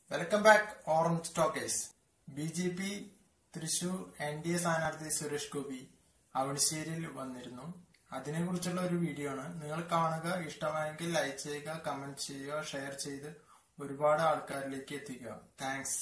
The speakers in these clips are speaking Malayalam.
Welcome back Orange Talkers B J P Thrissur N D A സ്ഥാനാർത്ഥി സുരേഷ് ഗോപി അവണിശ്ശേരിയിൽ വന്നിരുന്നു അതിനെക്കുറിച്ചുള്ള ഒരു വീഡിയോ ആണ് നിങ്ങൾ കാണുക ഇഷ്ടമായെങ്കിൽ ലൈക്ക് ചെയ്യുക കമന്റ് ചെയ്യുക ഷെയർ ചെയ്ത് ഒരുപാട് ആൾക്കാരിലേക്ക് എത്തിക്കുക താങ്ക്സ്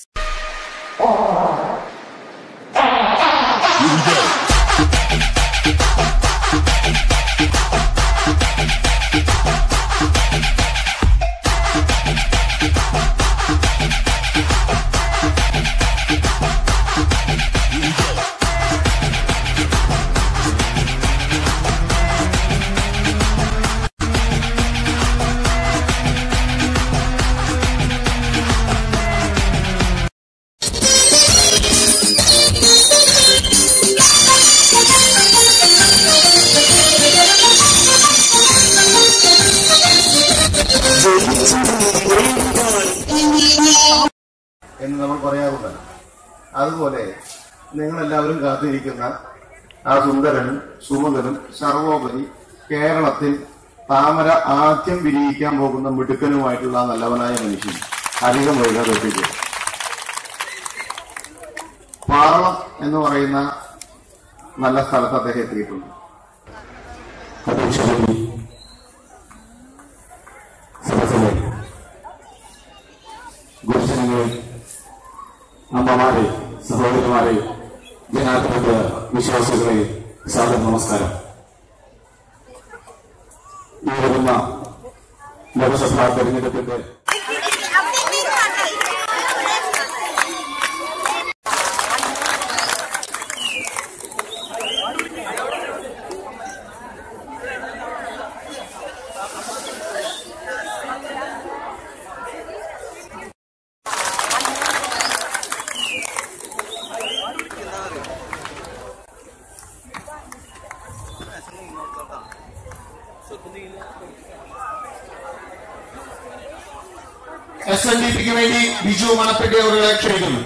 എന്ന് നമ്മൾ പറയാറുണ്ട് അതുപോലെ നിങ്ങളെല്ലാവരും കാത്തിരിക്കുന്ന ആ സുന്ദരനും സുമതനും സർവോപരി കേരളത്തിൽ താമര ആദ്യം വിരിയിക്കാൻ പോകുന്ന മിടുക്കനുമായിട്ടുള്ള ആ നല്ലവനായ മനുഷ്യൻ അധികം വൈകാതെ എത്തിക്കും പാറളം എന്ന് പറയുന്ന നല്ല സ്ഥലത്ത് അദ്ദേഹം എത്തിയിട്ടുണ്ട് അധ്യക്ഷതയിൽ സദസ്സിലെ ഗുരുജനങ്ങളെ അമ്മമാരെ സഹോദരിമാരെ ജനാധിപത്യ വിശ്വാസികളെ സാദര നമസ്കാരം ഈ വരുന്ന ലോക്സഭാ തെരഞ്ഞെടുപ്പിന്റെ എസ് എൻ ഡി പിക്ക് വേണ്ടി ബിജു മണപ്പെട്ടി അവരുടെ ക്ഷണിക്കുന്നു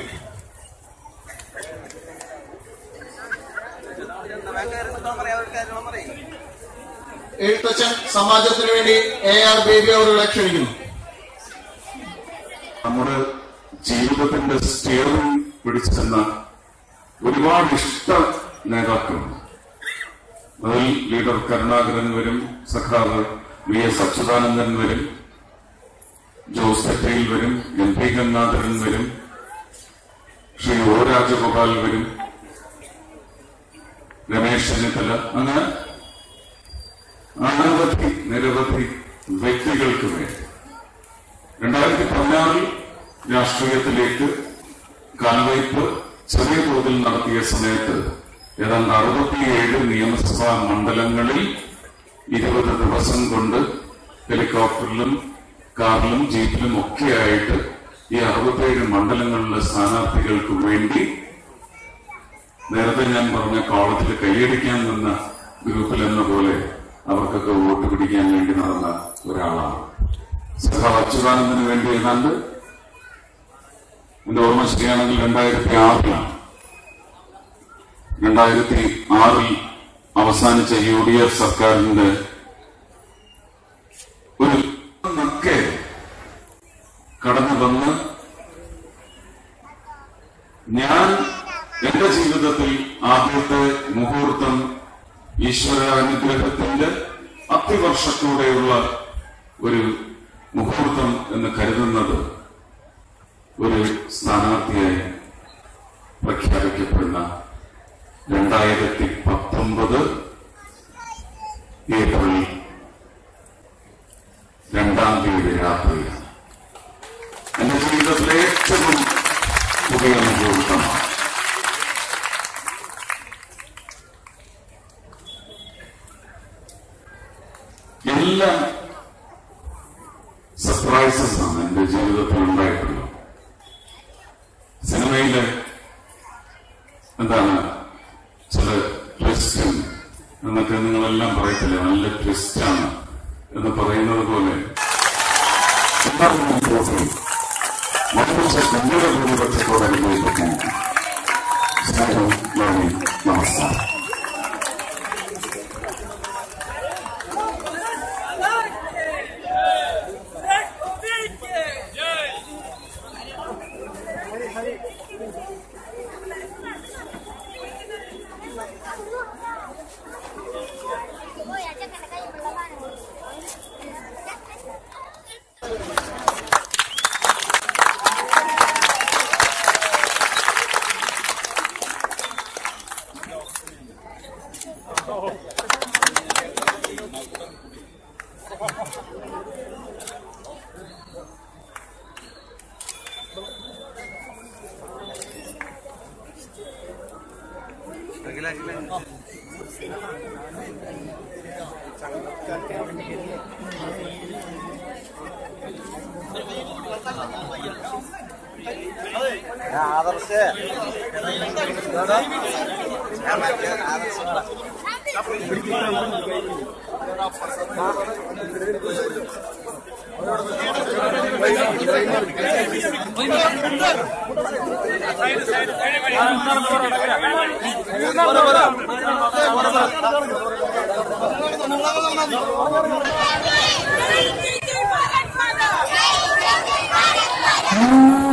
എഴുത്തച്ഛൻ സമാജത്തിന് വേണ്ടി എ ആർ ബേബി അവരുടെ ക്ഷണിക്കുന്നു നമ്മുടെ ജീവിതത്തിന്റെ സ്റ്റിയറിംഗ് പിടിച്ചെന്ന ഒരുപാട് ഇഷ്ട നേതാക്കളുണ്ട് അതിൽ ലീഡർ കരുണാകരൻ വരും സഖാവ് വി എസ് അച്യുതാനന്ദൻ വരും ജോസ് തെറ്റയിൽ വരും എം പി ഗംഗാധരൻ വരും ശ്രീ ഒ രാജഗോപാൽ വരും രമേശ് ചെന്നിത്തല അങ്ങനെ അനവധി നിരവധി വ്യക്തികൾക്ക് വേണ്ടി രണ്ടായിരത്തി പതിനാറിൽ രാഷ്ട്രീയത്തിലേക്ക് കാൽവയ്പ് ചെറിയ തോതിൽ നടത്തിയ സമയത്ത് ഏതാണ്ട് അറുപത്തിയേഴ് നിയമസഭാ മണ്ഡലങ്ങളിൽ ഇരുപത് ദിവസം കൊണ്ട് ഹെലികോപ്റ്ററിലും കാറിലും ജീപ്പിലും ഒക്കെയായിട്ട് ഈ അറുപത്തിയേഴ് മണ്ഡലങ്ങളിലെ സ്ഥാനാർത്ഥികൾക്ക് വേണ്ടി നേരത്തെ ഞാൻ പറഞ്ഞ കോളത്തിൽ കൈയടിക്കാൻ നിന്ന ഗ്രൂപ്പിൽ എന്ന പോലെ അവർക്കൊക്കെ വോട്ട് പിടിക്കാൻ വേണ്ടി നടന്ന ഒരാളാണ് സഖാവ് അച്യുതാനന്ദന് വേണ്ടി ഏതാണ്ട് എന്റെ ഓർമ്മ ശരിയാണെങ്കിൽ രണ്ടായിരത്തി ആറിലാണ് രണ്ടായിരത്തി ആറിൽ അവസാനിച്ച യു ഡി എഫ് സർക്കാരിന്റെ ഒരു നക്കെ കടന്നു വന്ന് ഞാൻ എന്റെ ജീവിതത്തിൽ ആദ്യത്തെ മുഹൂർത്തം ഈശ്വരാനുഗ്രഹത്തിന്റെ അത്തിവർഷത്തോടെയുള്ള ഒരു മുഹൂർത്തം എന്ന് കരുതുന്നത് ഒരു സ്ഥാനാർത്ഥിയായി പ്രഖ്യാപിക്കപ്പെടുന്ന രണ്ടായിരത്തി പത്തൊമ്പത് ഏപ്രിൽ രണ്ടാം തീയതി രാത്രിയാണ് എന്റെ ജീവിതത്തിലെ ഏറ്റവും പുതിയ മുഹൂർത്തമാണ് എല്ലാം സർപ്രൈസസ് ആണ് എന്റെ ജീവിതത്തിൽ ഉണ്ടായിട്ടുള്ളത് സിനിമയില് എന്താണ് ചില ട്വിസ്റ്റ് എന്നൊക്കെ നിങ്ങളെല്ലാം പറയത്തില്ലേ നല്ല ട്വിസ്റ്റാണ് എന്ന് പറയുന്നത് പോലെ ഉണ്ടാകുന്ന തോന്നി മറുപക്ഷ ഗംഭീര ഭൂരിപക്ഷത്തോട് അനുഭവിക്കാൻ സ്നേഹം നന്ദി നമസ്കാരം ആദർശ് Thank you.